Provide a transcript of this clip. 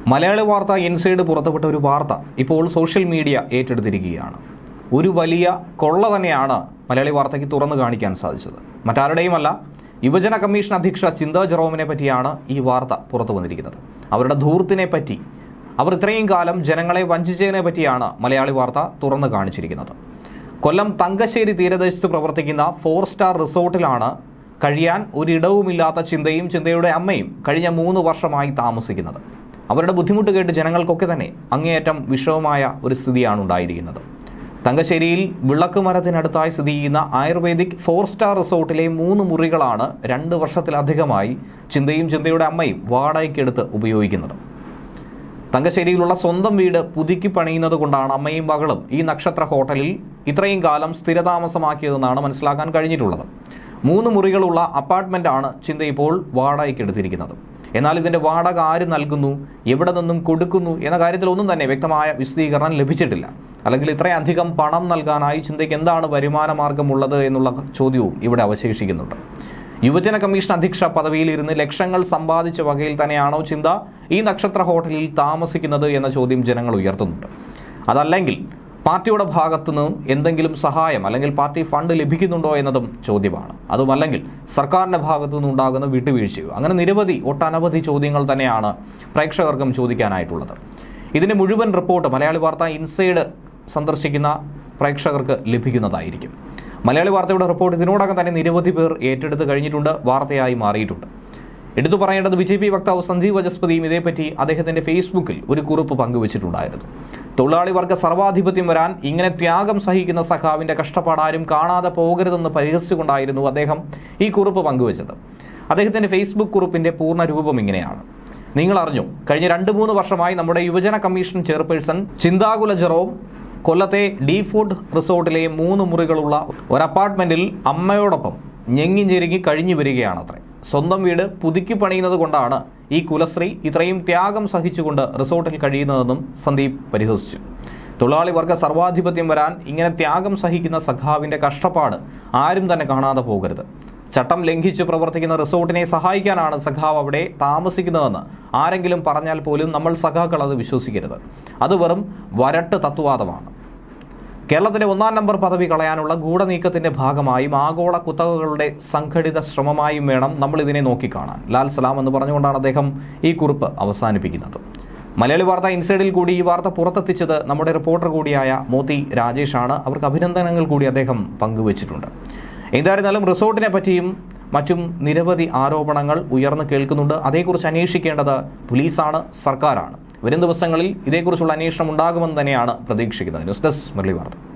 മലയാളി വാർത്ത ഇൻസൈഡ് പുറത്തുവിട്ട ഒരു വാർത്ത ഇപ്പോൾ സോഷ്യൽ മീഡിയ ഏറ്റെടുത്തിരിക്കുകയാണ് ഒരു വലിയ കൊള്ള തന്നെയാണ് മലയാളി വാർത്തയ്ക്ക് തുറന്നു കാണിക്കാൻ സാധിച്ചത് മറ്റാരുടെയുമല്ല യുവജന കമ്മീഷൻ അധ്യക്ഷ ചിന്ത ജെറോമിനെ പറ്റിയാണ് ഈ വാർത്ത പുറത്തു വന്നിരിക്കുന്നത് അവരുടെ ധൂർത്തിനെ പറ്റി അവർ ഇത്രയും കാലം ജനങ്ങളെ വഞ്ചിച്ചതിനെ പറ്റിയാണ് മലയാളി വാർത്ത തുറന്നു കാണിച്ചിരിക്കുന്നത് കൊല്ലം തങ്കശ്ശേരി തീരദേശത്ത് പ്രവർത്തിക്കുന്ന ഫോർ സ്റ്റാർ റിസോർട്ടിലാണ് കഴിയാൻ ഒരിടവുമില്ലാത്ത ചിന്തയും ചിന്തയുടെ അമ്മയും കഴിഞ്ഞ മൂന്ന് വർഷമായി താമസിക്കുന്നത് അവരുടെ ബുദ്ധിമുട്ട് കേട്ട് ജനങ്ങൾക്കൊക്കെ തന്നെ അങ്ങേയറ്റം വിഷമമായ ഒരു സ്ഥിതിയാണ് ഉണ്ടായിരിക്കുന്നത് തങ്കശ്ശേരിയിൽ വിളക്ക് മരത്തിനടുത്തായി സ്ഥിതി ചെയ്യുന്ന ആയുർവേദിക് ഫോർ സ്റ്റാർ റിസോർട്ടിലെ മൂന്ന് മുറികളാണ് രണ്ട് വർഷത്തിലധികമായി ചിന്തയും ചിന്തയുടെ അമ്മയും വാടകയ്ക്കെടുത്ത് ഉപയോഗിക്കുന്നത് തങ്കശ്ശേരിയിലുള്ള സ്വന്തം വീട് പുതുക്കി പണിയുന്നത് കൊണ്ടാണ് അമ്മയും മകളും ഈ നക്ഷത്ര ഹോട്ടലിൽ ഇത്രയും കാലം സ്ഥിരതാമസമാക്കിയതെന്നാണ് മനസ്സിലാക്കാൻ കഴിഞ്ഞിട്ടുള്ളത് മൂന്ന് മുറികളുള്ള അപ്പാർട്ട്മെന്റാണ് ചിന്ത ഇപ്പോൾ വാടകയ്ക്കെടുത്തിരിക്കുന്നത് എന്നാൽ ഇതിന്റെ വാടക ആര് നൽകുന്നു എവിടെ നിന്നും കൊടുക്കുന്നു എന്ന കാര്യത്തിൽ ഒന്നും തന്നെ വ്യക്തമായ വിശദീകരണം ലഭിച്ചിട്ടില്ല അല്ലെങ്കിൽ ഇത്രയധികം പണം നൽകാനായി ചിന്തയ്ക്ക് എന്താണ് വരുമാന മാർഗമുള്ളത് എന്നുള്ള ചോദ്യവും ഇവിടെ അവശേഷിക്കുന്നുണ്ട് യുവജന കമ്മീഷൻ അധ്യക്ഷ പദവിയിൽ ഇരുന്ന് ലക്ഷങ്ങൾ സമ്പാദിച്ച വകയിൽ തന്നെയാണോ ചിന്ത ഈ നക്ഷത്ര ഹോട്ടലിൽ താമസിക്കുന്നത് എന്ന ചോദ്യം ജനങ്ങൾ ഉയർത്തുന്നുണ്ട് അതല്ലെങ്കിൽ പാർട്ടിയുടെ ഭാഗത്തു നിന്നും എന്തെങ്കിലും സഹായം അല്ലെങ്കിൽ പാർട്ടി ഫണ്ട് ലഭിക്കുന്നുണ്ടോ എന്നതും ചോദ്യമാണ് അതുമല്ലെങ്കിൽ സർക്കാരിന്റെ ഭാഗത്തു നിന്നുണ്ടാകുന്ന വിട്ടുവീഴ്ചയോ അങ്ങനെ നിരവധി ഒട്ടനവധി ചോദ്യങ്ങൾ തന്നെയാണ് പ്രേക്ഷകർക്കും ചോദിക്കാനായിട്ടുള്ളത് ഇതിന്റെ മുഴുവൻ റിപ്പോർട്ട് മലയാളി വാർത്ത ഇൻസൈഡ് സന്ദർശിക്കുന്ന പ്രേക്ഷകർക്ക് ലഭിക്കുന്നതായിരിക്കും മലയാളി വാർത്തയുടെ റിപ്പോർട്ട് ഇതിനോടകം തന്നെ നിരവധി പേർ ഏറ്റെടുത്ത് കഴിഞ്ഞിട്ടുണ്ട് വാർത്തയായി മാറിയിട്ടുണ്ട് എടുത്തു പറയേണ്ടത് ബി ജെ പി വക്താവ് സന്ദീപ് വജസ്പതിയും ഇതേപ്പറ്റി അദ്ദേഹത്തിന്റെ ഫേസ്ബുക്കിൽ ഒരു കുറിപ്പ് പങ്കുവച്ചിട്ടുണ്ടായിരുന്നു തൊഴിലാളി വർഗ സർവാധിപത്യം വരാൻ ഇങ്ങനെ ത്യാഗം സഹിക്കുന്ന സഖാവിന്റെ കഷ്ടപ്പാടാരും കാണാതെ പോകരുതെന്ന് പരിഹസിച്ചുകൊണ്ടായിരുന്നു അദ്ദേഹം ഈ കുറിപ്പ് പങ്കുവച്ചത് അദ്ദേഹത്തിന്റെ ഫേസ്ബുക്ക് കുറിപ്പിന്റെ പൂർണ്ണ രൂപം ഇങ്ങനെയാണ് നിങ്ങൾ അറിഞ്ഞു കഴിഞ്ഞ രണ്ട് മൂന്ന് വർഷമായി നമ്മുടെ യുവജന കമ്മീഷൻ ചെയർപേഴ്സൺ ചിന്താകുല ജെറോം കൊല്ലത്തെ ഡി ഫുഡ് റിസോർട്ടിലെ മൂന്ന് മുറികളുള്ള ഒരു അപ്പാർട്ട്മെന്റിൽ അമ്മയോടൊപ്പം ഞെങ്ങി ഞെരുങ്ങി കഴിഞ്ഞു വരികയാണത്രേ സ്വന്തം വീട് പുതുക്കി പണിയുന്നത് കൊണ്ടാണ് ഈ കുലശ്രീ ഇത്രയും ത്യാഗം സഹിച്ചുകൊണ്ട് റിസോർട്ടിൽ കഴിയുന്നതെന്നും സന്ദീപ് പരിഹസിച്ചു തൊഴിലാളി വർഗ സർവാധിപത്യം വരാൻ ഇങ്ങനെ ത്യാഗം സഹിക്കുന്ന സഖാവിന്റെ കഷ്ടപ്പാട് ആരും തന്നെ കാണാതെ പോകരുത് ചട്ടം ലംഘിച്ച് പ്രവർത്തിക്കുന്ന റിസോർട്ടിനെ സഹായിക്കാനാണ് സഖാവ് അവിടെ താമസിക്കുന്നതെന്ന് ആരെങ്കിലും പറഞ്ഞാൽ പോലും നമ്മൾ സഖാക്കൾ അത് വിശ്വസിക്കരുത് അത് വെറും വരട്ട് തത്വവാദമാണ് കേരളത്തിന്റെ ഒന്നാം നമ്പർ പദവി കളയാനുള്ള ഗൂഢനീക്കത്തിന്റെ ഭാഗമായും ആഗോള കുത്തകകളുടെ സംഘടിത ശ്രമമായും വേണം നമ്മൾ ഇതിനെ നോക്കിക്കാണാൻ ലാൽ സലാം എന്ന് പറഞ്ഞുകൊണ്ടാണ് അദ്ദേഹം ഈ കുറിപ്പ് അവസാനിപ്പിക്കുന്നത് മലയാളി വാർത്ത ഇൻസൈഡിൽ കൂടി ഈ വാർത്ത പുറത്തെത്തിച്ചത് നമ്മുടെ റിപ്പോർട്ടർ കൂടിയായ മോത്തി രാജേഷാണ് അവർക്ക് അഭിനന്ദനങ്ങൾ കൂടി അദ്ദേഹം പങ്കുവച്ചിട്ടുണ്ട് എന്തായിരുന്നാലും റിസോർട്ടിനെ പറ്റിയും മറ്റും നിരവധി ആരോപണങ്ങൾ ഉയർന്നു കേൾക്കുന്നുണ്ട് അതേക്കുറിച്ച് അന്വേഷിക്കേണ്ടത് പോലീസാണ് സർക്കാരാണ് വരും ദിവസങ്ങളിൽ ഇതേക്കുറിച്ചുള്ള അന്വേഷണം ഉണ്ടാകുമെന്ന് തന്നെയാണ് പ്രതീക്ഷിക്കുന്നത് ന്യൂസ് ഡെസ്ക് മുരളി വാർത്ത